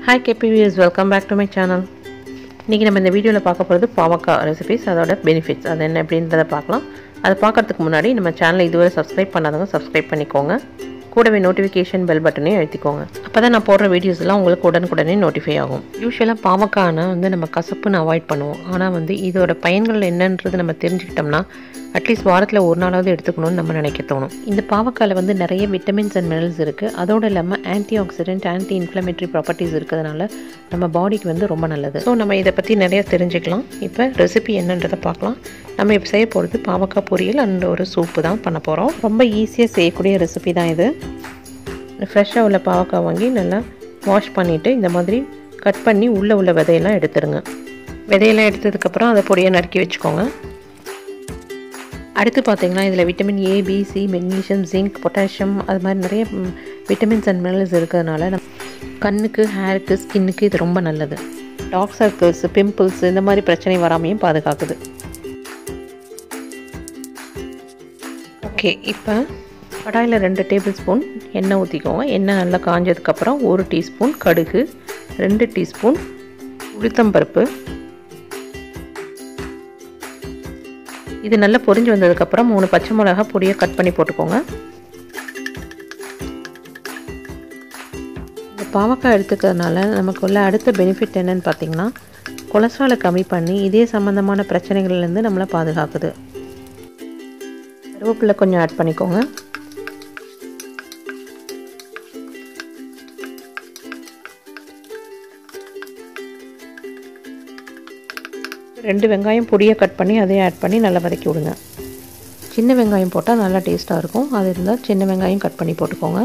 hi KP views welcome back to my channel இன்றைக்கி நம்ம இந்த வீடியோவில் பார்க்க போகிறது பாவக்காய் ரெசிபிஸ் அதோட பெனிஃபிட்ஸ் அது என்ன அப்படின்றத பார்க்கலாம் அது பார்க்கறதுக்கு முன்னாடி நம்ம சேனலை இதுவரை சப்ஸ்கிரைப் பண்ணாதவங்க சப்ஸ்கிரைப் பண்ணிக்கோங்க கூடவே நோட்டிஃபிகேஷன் பெல் பட்டனையும் அழுத்திக்கோங்க அப்போ தான் நான் போடுற வீடியோஸ்லாம் உங்களுக்கு உடனுக்குடனே நோட்டிஃபை ஆகும் யூஸ்வலாக பாவக்காய்னா வந்து நம்ம கசப்புன்னு அவாய்ட் பண்ணுவோம் ஆனால் வந்து இதோட பயன்கள் என்னன்றது நம்ம தெரிஞ்சுக்கிட்டோம்னா அட்லீஸ்ட் வாரத்தில் ஒரு நாளாவது எடுத்துக்கணும்னு நம்ம நினைக்க தோணும் இந்த பாவக்காயில் வந்து நிறைய விட்டமின்ஸ் அண்ட் மினரல்ஸ் இருக்குது அதோடு இல்லாமல் antioxidant anti inflammatory properties இருக்கிறதுனால நம்ம பாடிக்கு வந்து ரொம்ப நல்லது ஸோ நம்ம இதை பற்றி நிறைய தெரிஞ்சுக்கலாம் இப்போ ரெசிபி என்னன்றதை பார்க்கலாம் நம்ம இப்போ செய்ய போகிறது பாவக்காய் பொரியல் அண்ட் ஒரு சூப்பு தான் பண்ண போகிறோம் ரொம்ப ஈஸியாக செய்யக்கூடிய ரெசிபி தான் இது ஃப்ரெஷ்ஷாக உள்ள பாவக்காய் வாங்கி நல்லா வாஷ் பண்ணிவிட்டு இந்த மாதிரி கட் பண்ணி உள்ளே உள்ள விதையெல்லாம் எடுத்துருங்க விதையெல்லாம் எடுத்ததுக்கப்புறம் அதை பொடியை நறுக்கி வச்சுக்கோங்க அடுத்து பார்த்தீங்கன்னா இதில் vitamin A B C magnesium zinc potassium அது மாதிரி நிறைய விட்டமின்ஸ் அண்ட் மினரல்ஸ் இருக்கிறதுனால நம்ம கண்ணுக்கு ஹேருக்கு ஸ்கின்னுக்கு இது ரொம்ப நல்லது டார்க் சர்க்கிள்ஸ் பிம்பிள்ஸ் இந்த மாதிரி பிரச்சனை வராமையும் பாதுகாக்குது ஓகே இப்போ கடாயில் ரெண்டு டேபிள் ஸ்பூன் எண்ணெய் ஊற்றிக்கோங்க எண்ணெய் நல்லா காஞ்சதுக்கப்புறம் ஒரு டீஸ்பூன் கடுகு ரெண்டு டீஸ்பூன் உளுத்தம்பருப்பு இது நல்லா பொரிஞ்சு வந்ததுக்கப்புறம் மூணு பச்சை மிளகா பொடியை கட் பண்ணி போட்டுக்கோங்க இந்த பாவக்காய் எடுத்துக்கிறதுனால நமக்கு உள்ள அடுத்த பெனிஃபிட் என்னன்னு பார்த்தீங்கன்னா கொலஸ்ட்ராலை கம்மி பண்ணி இதே சம்மந்தமான பிரச்சனைகள்லேருந்து நம்மளை பாதுகாக்குது கருவேப்பிலை கொஞ்சம் ஆட் பண்ணிக்கோங்க ரெண்டு வெங்காயம் பொடியை கட் பண்ணி அதையும் ஆட் பண்ணி நல்லா வதக்கி விடுங்க சின்ன வெங்காயம் போட்டால் நல்லா டேஸ்ட்டாக இருக்கும் அது இருந்தால் சின்ன வெங்காயம் கட் பண்ணி போட்டுக்கோங்க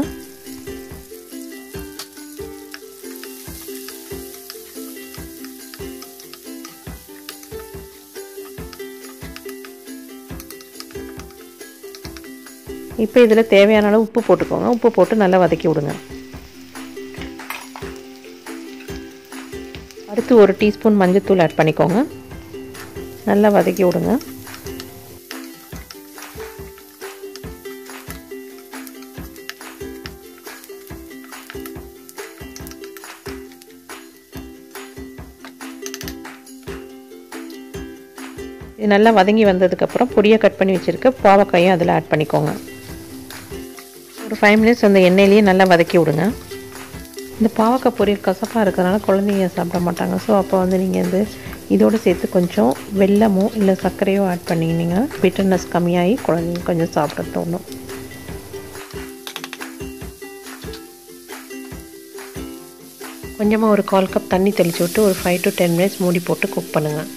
இப்போ இதில் தேவையான அளவு உப்பு போட்டுக்கோங்க உப்பு போட்டு நல்லா வதக்கி விடுங்க அடுத்து ஒரு டீஸ்பூன் மஞ்சள்தூள் ஆட் பண்ணிக்கோங்க நல்லா வதக்கி விடுங்க இது நல்லா வதங்கி வந்ததுக்கப்புறம் பொடியை கட் பண்ணி வச்சுருக்க பாவக்காயும் அதில் ஆட் பண்ணிக்கோங்க ஒரு ஃபைவ் மினிட்ஸ் அந்த எண்ணெயிலேயே நல்லா வதக்கி விடுங்க இந்த பாவக்காய் பொரியல் கசப்பாக இருக்கிறதுனால குழந்தைங்க சாப்பிட மாட்டாங்க ஸோ அப்போ வந்து நீங்கள் வந்து இதோடு சேர்த்து கொஞ்சம் வெல்லமோ இல்லை சர்க்கரையோ ஆட் பண்ணிங்கன்னா பிட்டர்னஸ் கம்மியாகி குழந்தைங்க கொஞ்சம் சாப்பிட தோணும் கொஞ்சமாக ஒரு கால் கப் தண்ணி தெளித்து விட்டு ஒரு ஃபைவ் டு டென் மினிட்ஸ் மூடி போட்டு குக் பண்ணுங்கள்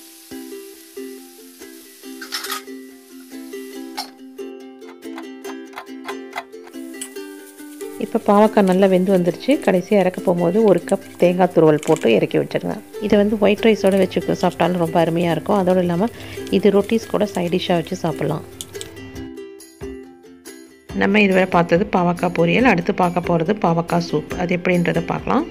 இப்போ பாவக்காய் நல்லா வெந்து வந்துருச்சு கடைசியாக இறக்க போகும்போது ஒரு கப் தேங்காய் துருவல் போட்டு இறக்கி வச்சுருங்க இதை வந்து ஒயிட் ரைஸோடு வச்சு சாப்பிட்டாலும் ரொம்ப அருமையாக இருக்கும் அதோடு இல்லாமல் இது ரொட்டீஸ் கூட சைட் டிஷ்ஷாக வச்சு சாப்பிட்லாம் நம்ம இதுவரை பார்த்தது பாவக்காய் பொரியல் அடுத்து பார்க்க போகிறது பாவக்காய் சூப் அது எப்படின்றத பார்க்கலாம்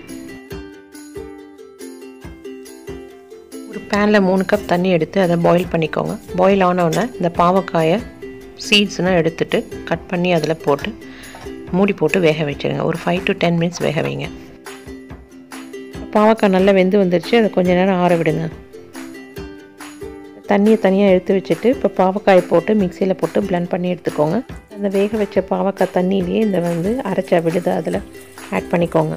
ஒரு பேனில் மூணு கப் தண்ணி எடுத்து அதை பாயில் பண்ணிக்கோங்க பாயில் ஆனவுடனே இந்த பாவக்காயை சீட்ஸ்னால் எடுத்துட்டு கட் பண்ணி அதில் போட்டு மூடி போட்டு வேக வச்சுருங்க ஒரு ஃபைவ் டு டென் மினிட்ஸ் வேக வைங்க பாவக்காய் நல்லா வெந்து வந்துருச்சு அதை கொஞ்சம் நேரம் ஆற விடுங்க தண்ணியை தனியாக எடுத்து வச்சுட்டு இப்போ பாவக்காயை போட்டு மிக்சியில் போட்டு பிளெண்ட் பண்ணி எடுத்துக்கோங்க அந்த வேக வச்ச பாவக்காய் தண்ணியிலேயே இந்த வந்து அரைச்சா விடுது அதில் ஆட் பண்ணிக்கோங்க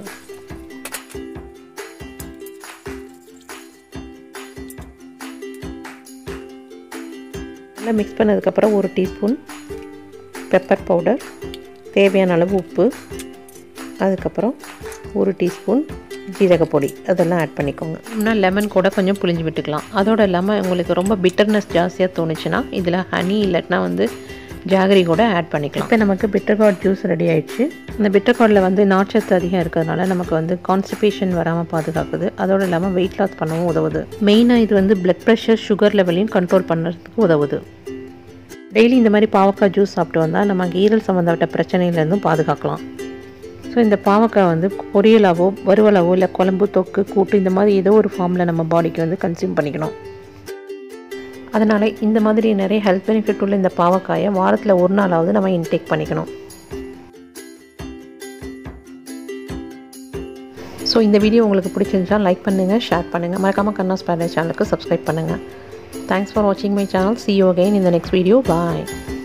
நல்லா மிக்ஸ் பண்ணதுக்கப்புறம் ஒரு டீஸ்பூன் பெப்பர் பவுடர் தேவையான அளவு உப்பு அதுக்கப்புறம் ஒரு டீஸ்பூன் ஜீரகப்பொடி அதெல்லாம் ஆட் பண்ணிக்கோங்க இன்னும் லெமன் கூட கொஞ்சம் புளிஞ்சு விட்டுக்கலாம் அதோடு இல்லாமல் உங்களுக்கு ரொம்ப பிட்டர்னஸ் ஜாஸ்தியாக தோணுச்சுன்னா இதில் ஹனி இல்லைன்னா வந்து ஜாகரி கூட ஆட் பண்ணிக்கலாம் இப்போ நமக்கு பிட்டர் கார்ட் ஜூஸ் ரெடி ஆயிடுச்சு இந்த பிட்டர் கார்டில் வந்து நார்ச்சத்து அதிகம் இருக்கிறதுனால நமக்கு வந்து கான்ஸ்டிபேஷன் வராமல் பாதுகாக்குது அதோடு இல்லாமல் வெயிட் லாஸ் பண்ணவும் உதவுது மெயினாக இது வந்து பிளட் ப்ரெஷர் சுகர் லெவலையும் கண்ட்ரோல் பண்ணுறதுக்கு உதவுது டெய்லி இந்த மாதிரி பாவக்காய் ஜூஸ் சாப்பிட்டு வந்தால் நமக்கு ஈரல் சம்மந்தப்பட்ட பிரச்சனையிலேருந்தும் பாதுகாக்கலாம் ஸோ இந்த பாவக்காய் வந்து பொரியலாவோ வறுவலாவோ இல்லை குழம்பு தொக்கு கூட்டு இந்த மாதிரி ஏதோ ஒரு ஃபார்மில் நம்ம பாடிக்கு வந்து கன்சியூம் பண்ணிக்கணும் அதனால் இந்த மாதிரி நிறைய ஹெல்த் பெனிஃபிட் உள்ள இந்த பாவக்காயை வாரத்தில் ஒரு நாளாவது நம்ம இன்டேக் பண்ணிக்கணும் ஸோ ஸோ இந்த வீடியோ உங்களுக்கு பிடிச்சிருந்துச்சா லைக் பண்ணுங்கள் ஷேர் பண்ணுங்கள் மறக்காமல் கண்ணாஸ் பேரடைஸ் சேனலுக்கு சப்ஸ்கிரைப் பண்ணுங்கள் தேங்க்ஸ் ஃபார் வாட்சிங் my channel see you again இந்த நெக்ஸ்ட் வீடியோ பாய்